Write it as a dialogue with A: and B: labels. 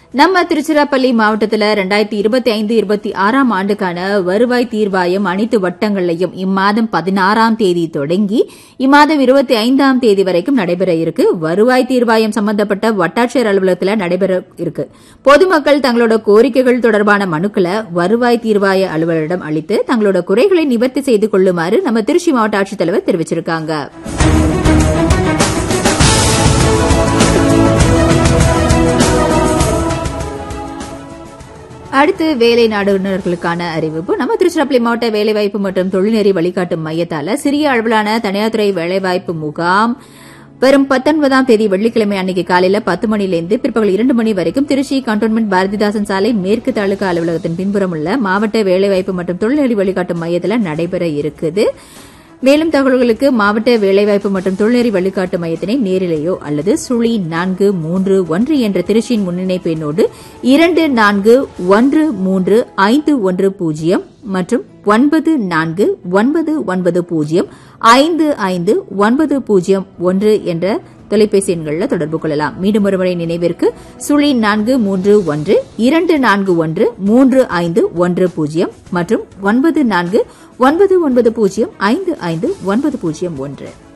A: நம்ம திருச்சிராப்பள்ளி மாவட்டத்தில் ரெண்டாயிரத்தி இருபத்தி ஐந்து இருபத்தி ஆறாம் ஆண்டுக்கான வருவாய் தீர்வாயம் அனைத்து வட்டங்களையும் இம்மாதம் பதினாறாம் தேதி தொடங்கி இம்மாதம் இருபத்தி ஐந்தாம் தேதி வரைக்கும் நடைபெற இருக்கு வருவாய் தீர்வாயம் சம்பந்தப்பட்ட வட்டாட்சியர் அலுவலகத்தில் நடைபெற இருக்கு பொதுமக்கள் தங்களோட கோரிக்கைகள் தொடர்பான மனுக்களை வருவாய் தீர்வாய அலுவலரிடம் அளித்து தங்களோட குறைகளை நிவர்த்தி செய்து கொள்ளுமாறு நம்ம திருச்சி மாவட்ட ஆட்சித்தலைவர் தெரிவிச்சிருக்காங்க அடுத்து வேலை நாடுனர்களுக்கான அறிவிப்பு நம்ம திருச்சிராப்பள்ளி மாவட்ட வேலைவாய்ப்பு மற்றும் தொழில்நெறி வழிகாட்டும் மையத்தால சிறிய அளவிலான தனியார் துறை வேலைவாய்ப்பு முகாம் வரும் பத்தொன்பதாம் தேதி வெள்ளிக்கிழமை அன்னைக்கு காலையில பத்து மணிலிருந்து பிற்பகல் இரண்டு மணி வரைக்கும் திருச்சி கண்டோன்மெண்ட் பாரதிதாசன் சாலை மேற்கு தாலுகா அலுவலகத்தின் பின்புறம் உள்ள மாவட்ட வேலைவாய்ப்பு மற்றும் தொழில்நெறி வழிகாட்டும் மையத்தில் நடைபெற இருக்குது மேலும் தகவல்களுக்கு மாவட்ட வேலைவாய்ப்பு மற்றும் தொழில்நெறி வழிகாட்டு மையத்தினை நேரிலேயோ அல்லது சுழி நான்கு மூன்று ஒன்று என்ற திருச்சியின் முன்னிணைப்பு எண்ணோடு இரண்டு நான்கு ஒன்று மூன்று ஐந்து ஒன்று பூஜ்ஜியம் மற்றும் ஒன்பது நான்கு ஒன்பது ஒன்பது பூஜ்ஜியம் ஐந்து ஐந்து ஒன்பது பூஜ்ஜியம் ஒன்று என்ற தொலைபேசி எண்களில் தொடர்பு கொள்ளலாம் மீண்டும் ஒருமுறை நினைவிற்கு சுழி நான்கு மூன்று ஒன்று இரண்டு நான்கு ஒன்று மூன்று ஐந்து ஒன்று பூஜ்ஜியம் மற்றும் ஒன்பது நான்கு ஒன்பது ஒன்பது பூஜ்ஜியம் ஐந்து ஐந்து ஒன்பது பூஜ்ஜியம் ஒன்று